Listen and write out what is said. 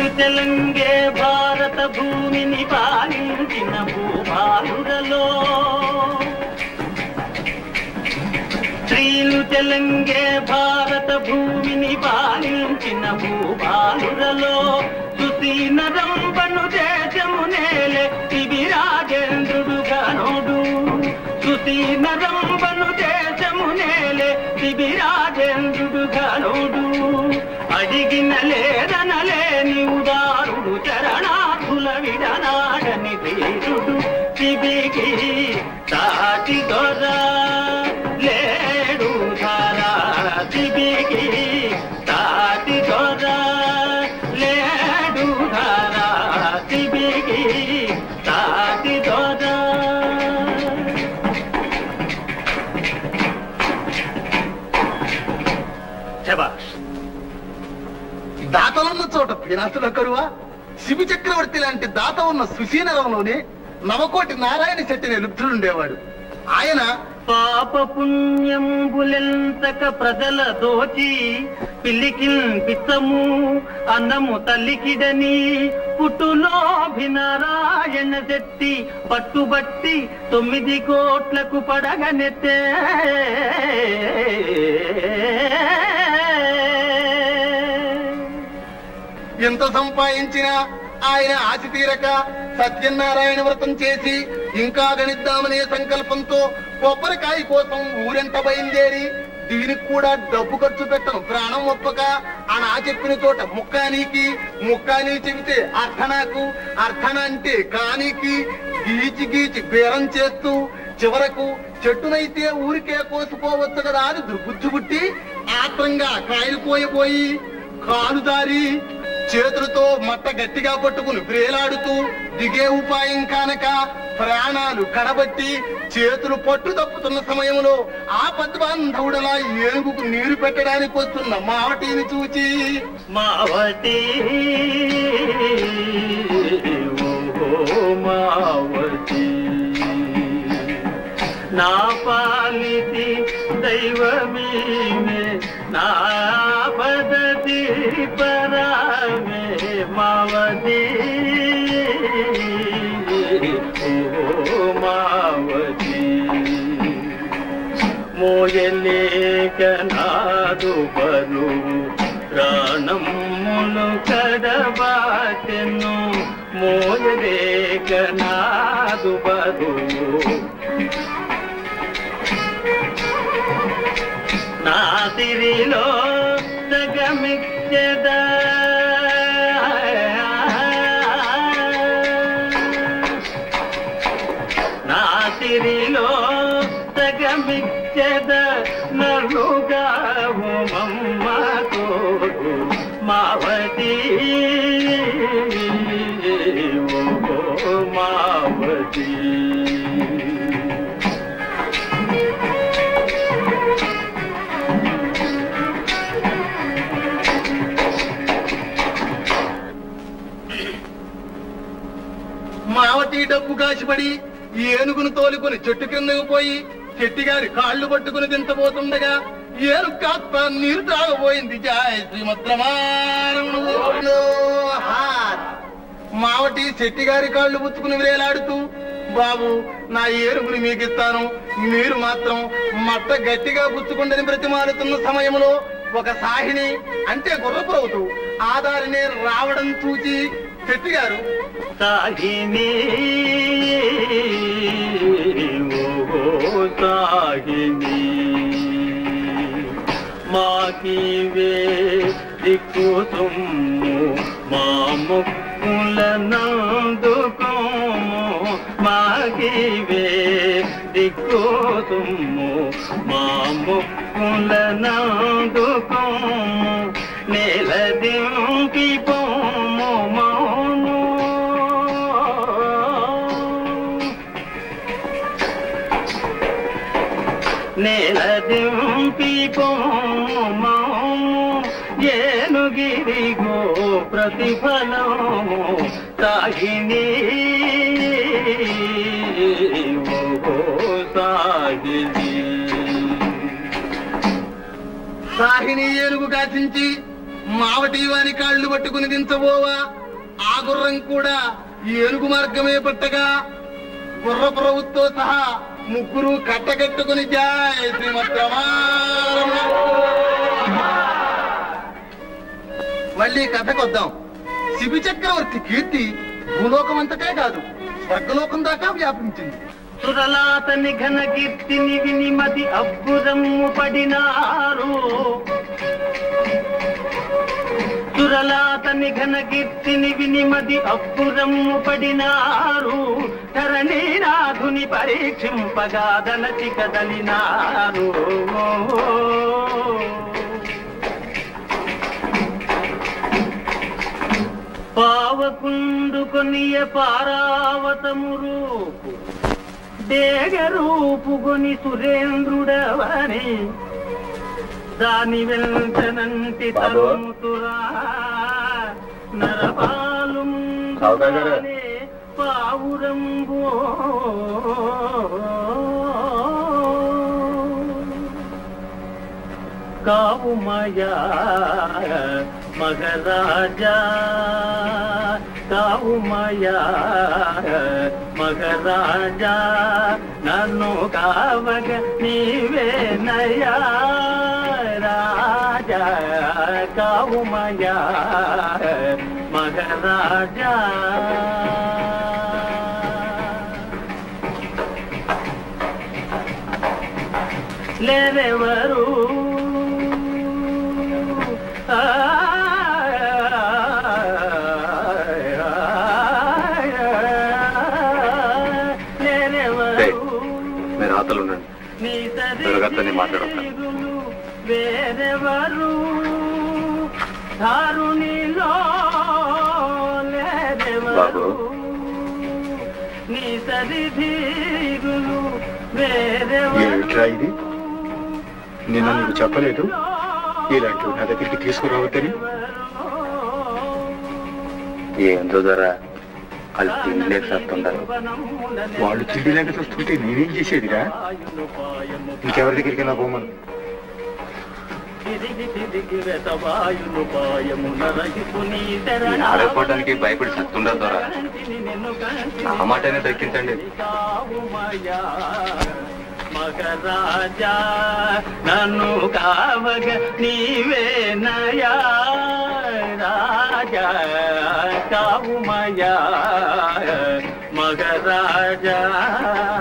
తెలంగే భారత భూమిని పాలించిన భూభాలురలో స్త్రీలు తెలంగే భారత భూమిని పాలించిన భూభాలురలో సుశీన రంబను దేశము నేలే ఇవి రాజేంద్రుడు గనుడు సుశీన రంబను దేశము నేలే ఇవి రాజేంద్రుడు గనుడు అడిగిన లేదనలేని ఉదారుడు చరణార్థుల విడనాడని ధీరుడు శిబికి తాటి దొర లేడు ధారా శిబికి తాటి దొర లేడు ధారా శిబికి తాటి దొర శబాష్ దాతలున్న చోట వినాశుల కరువా శిబి చక్రవర్తి లాంటి దాత ఉన్న సుశీనరంలోనే నవకోటి నారాయణ శెట్టిని లుప్తుడుండేవాడు ఆయన పాప పుణ్యంబులెంతక ప్రజల దోచి పిల్లికిల్ పిత్తము అన్నము తల్లికిడని పుట్టులోభినారాయణ శెట్టి పట్టుబట్టి తొమ్మిది కోట్లకు పడగనెత్తే ఎంత సంపాదించినా ఆయన ఆశ తీరక సత్యనారాయణ వ్రతం చేసి ఇంకా గణిద్దామనే సంకల్పంతో కొబ్బరికాయ కోసం ఊరెంట బయలుదేరి దీనికి కూడా డబ్బు ఖర్చు పెట్టను ప్రాణం ఒప్పక అని ఆ చెప్పిన చోట ముక్కానికి ముక్కాని చెబితే అర్ధనాకు అర్ధన అంటే కానికి గీచి గీచి బేరం చేస్తూ చివరకు చెట్టునైతే ఊరికే కోసుకోవచ్చు కదా అని దుర్బుద్ధి పుట్టి ఆత్రంగా కాయలు పోయిపోయి కాలు దారి చేతులతో మట్ట గట్టిగా పట్టుకుని బ్రేలాడుతూ దిగే ఉపాయం కానక ప్రాణాలు కడబట్టి చేతులు పట్టు తప్పుతున్న సమయంలో ఆ పద్మాంధవుడలా ఏనుగుకు నీరు పెట్టడానికి వస్తున్న మావటిని చూచి మావటి ఓ మావటి నా పాలితి దైవమీమే నా పదతి పరామే మావతి ఓ మావతి మోయలేక నాదు బరువు ప్రాణములు కడబాటెను మోయలేక నాదు బరువు నా తిరిలో సగమిచ్చదా నా తిరిలో సగమిచ్చద నలుగా మమ్మ తోడు మావతి ఓ మావతి మావటి డబ్బు కాసిపడి ఈ ఏనుగును తోలుకొని చెట్టు కిందకు పోయి చెట్టిగారి కాళ్ళు పట్టుకుని దించబోతుండగా ఏనుగు కాస్త నీరు త్రాగబోయింది జాయ్ శ్రీమద్రమారముడు మావటి శెట్టిగారి కాళ్ళు పుచ్చుకుని వేలాడుతూ బాబు నా ఏనుగుని మీకు ఇస్తాను మీరు మాత్రం మట్ట గట్టిగా పుచ్చుకుండని బ్రతిమాలుతున్న సమయంలో ఒక సాహిని అంటే గుర్రపురవుతూ ఆధారినే రావడం చూచి శెట్టిగారు సాహిని ఓ సాహిని మాకివే దిక్కు సొమ్ము మా ముక్కుల నందుకోము మాకివే దిక్కు సొమ్ము మా ముక్కుల నందుకోము నేల దింపి పోము మౌను నేల దింపి పోము ఏనుగిరిగో ప్రతిఫలము సాగిని ఓ సాగిని సాహిని ఏనుగు కాచించి మావటి వాని కాళ్ళు పట్టుకుని దించబోవా ఆ గుర్రం కూడా ఏనుగు మార్గమే పట్టగా గుర్రపు రవ్వుతో సహా ముగ్గురు కట్టకట్టుకుని జాయ్ శ్రీమద్ రమారమణ. మళ్ళీ కథకు వద్దాం శిబి చక్రవర్తి కీర్తి భూలోకమంతటే కాదు స్వర్గలోకం దాకా వ్యాపించింది సురలాతని ఘన కీర్తిని విని మది అబ్బురమ్ము పడినారు సురలాతని ఘన కీర్తిని విని మది అబ్బురమ్ము పడినారు ధరణీనాథుని పరీక్షింపగా దళచి కదలినారు పావకుండు కొనియ పారావతము రూపు డేగ రూపుగొని సురేంద్రుడవని దాని వెంటనంటి బాబు. తరుముతురా నరపాలు సావుకారు గారు. పావురంబో కావు మాయా మగరాజా కావు మాయా మగరాజా నన్ను కావగ నీవే నయా రాజా కావు మాయా మగరాజా లేరెవరు ఆ, లేరెవరు రేయ్, మీరు ఆతలు ఉండండి నీ దొరగద్దని మాట్లాడొద్దు. వేరెవరు దారుణిలో లేరెవరు బాబు. నీ సరిధీరులు వేరెవరు ఏమిట్రా ఇది? నిన్న నీకు చెప్పలేదు ఇలాంటివి నా దగ్గరికి తీసుకురావద్దని ఏందో ధర వాళ్ళు తిండిలేక సత్తుండారు వాళ్ళు తిండి లేక చూస్తుంటే నేనేం చేసేదిరా ఇంకెవరి దగ్గరికి నా పోమను తిరిగి తిరిగి వెతవాయులు పాయము నరహిపు నీ నేను ఆడకపోవడానికి భయపడి సత్తుండదు దొర నా మాటనే దక్కించండి కావుమయా మగరాజా నన్ను కావగ నీవే నయా రాజా కావుమయా మగరాజా